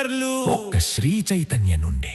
ఒక్క శ్రీ చైతన్య నుండి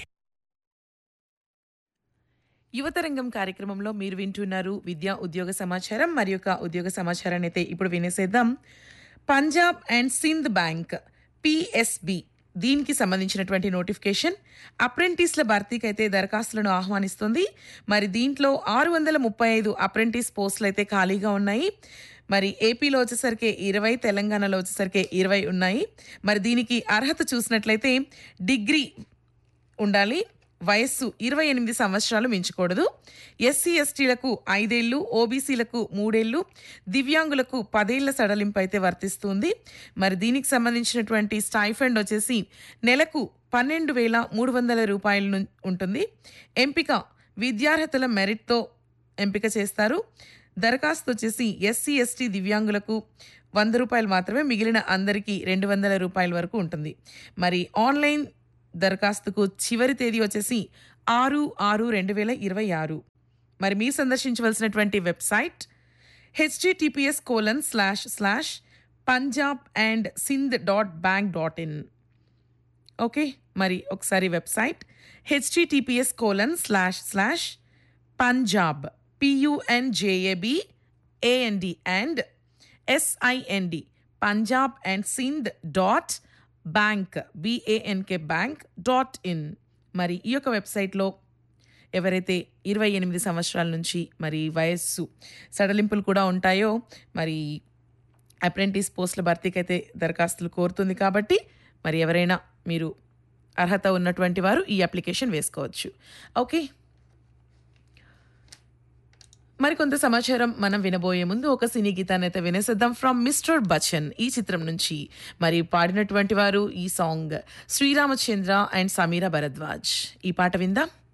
యువతరంగం కార్యక్రమంలో మీరు వింటున్నారు విద్యా ఉద్యోగ సమాచారం మరి యొక్క ఉద్యోగ సమాచారాన్ని అయితే ఇప్పుడు వినేసేద్దాం Punjab and Sind bank PSB దీనికి సంబంధించినటువంటి నోటిఫికేషన్ అప్రెంటిస్ల భర్తీకి అయితే దరఖాస్తులను ఆహ్వానిస్తుంది మరి దీంట్లో ఆరు వందల ముప్పై ఐదు అప్రెంటిస్ పోస్టులు అయితే ఖాళీగా ఉన్నాయి మరి ఏపీలో వచ్చేసరికి ఇరవై తెలంగాణలో వచ్చేసరికి ఇరవై ఉన్నాయి మరి దీనికి అర్హత చూసినట్లయితే డిగ్రీ ఉండాలి వయస్సు ఇరవై ఎనిమిది సంవత్సరాలు మించకూడదు ఎస్సీ ఎస్టీలకు ఐదేళ్లు ఓబీసీలకు మూడేళ్లు దివ్యాంగులకు పదేళ్ల సడలింపు అయితే వర్తిస్తుంది మరి దీనికి సంబంధించినటువంటి స్టైఫండ్ వచ్చేసి నెలకు పన్నెండు వేల మూడు వందల రూపాయల ను- ఉంటుంది ఎంపిక విద్యార్హతల మెరిట్తో ఎంపిక చేస్తారు దరఖాస్తు వచ్చేసి ఎస్సీ ఎస్టీ దివ్యాంగులకు వంద రూపాయలు మాత్రమే మిగిలిన అందరికీ రెండు వందల రూపాయల వరకు ఉంటుంది మరి ఆన్లైన్ దరఖాస్తుకు చివరి తేదీ వచ్చేసి ఆరు ఆరు రెండు వేల ఇరవై ఆరు మరి మీరు సందర్శించవలసినటువంటి website HTTPS colon slash slash Punjab and Sind dot bank dot in okay మరి ఒకసారి website HTTPS colon slash slash Punjab P U N J A B A N D and S I N D Punjab and Sind dot bank B A N K bank dot in మరి ఈ యొక్క వెబ్సైట్లో ఎవరైతే ఇరవై ఎనిమిది సంవత్సరాల నుంచి మరి వయస్సు సడలింపులు కూడా ఉంటాయో మరి అప్రెంటిస్ పోస్టుల భర్తీకి అయితే దరఖాస్తులు కోరుతుంది కాబట్టి మరి ఎవరైనా మీరు అర్హత ఉన్నటువంటి వారు ఈ అప్లికేషన్ వేసుకోవచ్చు ఓకే మరికొంత సమాచారం మనం వినబోయే ముందు ఒక సినీ గీతాన్ని అయితే వినేసేద్దాం ఫ్రమ్ మిస్టర్ బచ్చన్ ఈ చిత్రం నుంచి మరి పాడినటువంటి వారు ఈ సాంగ్ శ్రీరామచంద్ర అండ్ సమీరా భరద్వాజ్ ఈ పాట విందాం